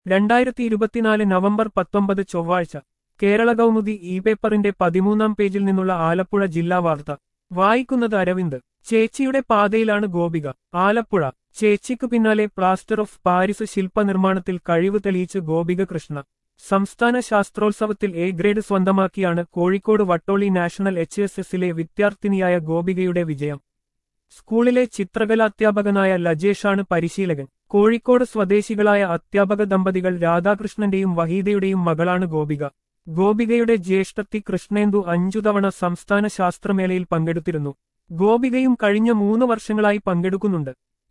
രണ്ടായിരത്തി ഇരുപത്തിനാല് നവംബർ പത്തൊമ്പത് ചൊവ്വാഴ്ച കേരള കൗമുദി ഇ പേപ്പറിന്റെ പതിമൂന്നാം പേജിൽ നിന്നുള്ള ആലപ്പുഴ ജില്ലാ വാർത്ത വായിക്കുന്നത് അരവിന്ദ് ചേച്ചിയുടെ പാതയിലാണ് ഗോപിക ആലപ്പുഴ ചേച്ചിക്കു പിന്നാലെ പ്ലാസ്റ്റർ ഓഫ് പാരിസ് ശില്പനിർമ്മാണത്തിൽ കഴിവ് തെളിയിച്ച് ഗോപിക കൃഷ്ണ സംസ്ഥാന ശാസ്ത്രോത്സവത്തിൽ എ ഗ്രേഡ് സ്വന്തമാക്കിയാണ് Kozhikode Vattoli national H S എസിലെ വിദ്യാർത്ഥിനിയായ ഗോപികയുടെ വിജയം സ്കൂളിലെ ചിത്രകലാധ്യാപകനായ ലജേഷാണ് പരിശീലകൻ കോഴിക്കോട് സ്വദേശികളായ അധ്യാപക ദമ്പതികൾ രാധാകൃഷ്ണന്റെയും വഹീദയുടെയും മകളാണ് ഗോപിക ഗോപികയുടെ ജ്യേഷ്ഠത്തി കൃഷ്ണേന്ദു അഞ്ചു തവണ സംസ്ഥാന ശാസ്ത്രമേളയിൽ പങ്കെടുത്തിരുന്നു ഗോപികയും കഴിഞ്ഞ മൂന്ന് വർഷങ്ങളായി പങ്കെടുക്കുന്നുണ്ട്